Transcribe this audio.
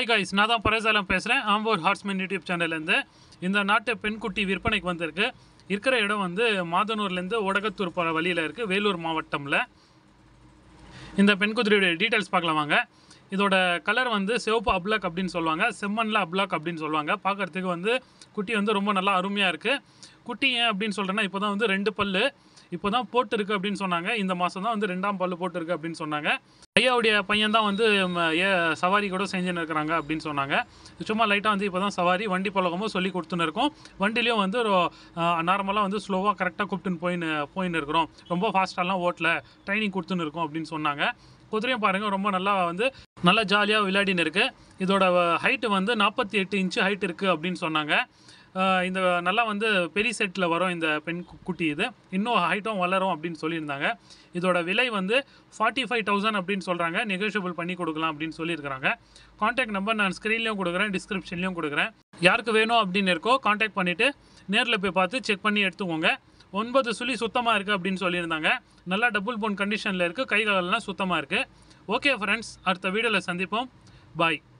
hi guys நான் தான் பரேசாலம் பேசுகிறேன் ஆம்பூர் ஹார்ஸ்மேன் யூடியூப் சேனல்லேருந்து இந்த நாட்டு பெண்குட்டி விற்பனைக்கு வந்திருக்கு இருக்கிற இடம் வந்து மாதனூர்லேருந்து ஒடகத்தூர் போகிற வழியில் இருக்குது வேலூர் மாவட்டமில் இந்த பெண்குதிரையுடைய டீட்டெயில்ஸ் பார்க்கலாம் வாங்க இதோட கலர் வந்து சிவப்பு அப்லாக் அப்படின்னு சொல்லுவாங்க செம்மண்ல அப்லாக் அப்படின்னு சொல்லுவாங்க பார்க்கறதுக்கு வந்து குட்டி வந்து ரொம்ப நல்லா அருமையாக இருக்குது குட்டி ஏன் அப்படின்னு சொல்கிறேன்னா இப்போ தான் வந்து ரெண்டு பல்லு இப்போ தான் போட்டிருக்கு அப்படின்னு சொன்னாங்க இந்த மாதம் தான் வந்து ரெண்டாம் பல்லு போட்டிருக்கு அப்படின்னு சொன்னாங்க ஐயாவுடைய பையன் தான் வந்து ம, ஏ சவாரி கூட செஞ்சுன்னு இருக்கிறாங்க அப்படின்னு சொன்னாங்க சும்மா லைட்டாக வந்து இப்போ தான் சவாரி வண்டி பழக்கமும் சொல்லி கொடுத்துன்னு இருக்கோம் வண்டிலையும் வந்து ஒரு நார்மலாக வந்து ஸ்லோவாக கரெக்டாக கூப்பிட்டுன்னு போயின்னு போயின்னு இருக்கிறோம் ரொம்ப ஃபாஸ்ட்டாலாம் ஓட்டல ட்ரைனிங் கொடுத்துன்னு இருக்கோம் அப்படின்னு சொன்னாங்க குதிரையும் பாருங்கள் ரொம்ப நல்லா வந்து நல்லா ஜாலியாக விளையாடின்னு இருக்குது இதோட ஹைட்டு வந்து நாற்பத்தி எட்டு இன்ச்சு ஹைட் இருக்குது அப்படின்னு சொன்னாங்க ஆஹ் இந்த நல்லா வந்து பெரிய செட்டில் வரும் இந்த பெண் கு- குட்டி இது இன்னும் ஹைட்டும் வளரும் அப்படின்னு சொல்லியிருந்தாங்க இதோட விலை வந்து ஃபார்ட்டி ஃபைவ் தௌசண்ட் அப்படின்னு சொல்கிறாங்க நெகோஷியபிள் பண்ணி கொடுக்கலாம் அப்படின்னு சொல்லியிருக்கிறாங்க காண்டாக்ட் நம்பர் நான் ஸ்க்ரீன்லேயும் கொடுக்குறேன் டிஸ்கிரிப்ஷன்லேயும் கொடுக்குறேன் யாருக்கு வேணும் அப்படின்னு இருக்கோ காண்டாக்ட் பண்ணிவிட்டு நேரில் போய் பார்த்து செக் பண்ணி எடுத்துக்கோங்க ஒன்பது சுழி சுத்தமாக இருக்குது அப்படின்னு சொல்லியிருந்தாங்க நல்லா டபுள் போன் கண்டிஷனில் இருக்குது கைகளெல்லாம் சுத்தமாக இருக்குது ஓகே ஃப்ரெண்ட்ஸ் அடுத்த வீடியோவில் சந்திப்போம் பாய்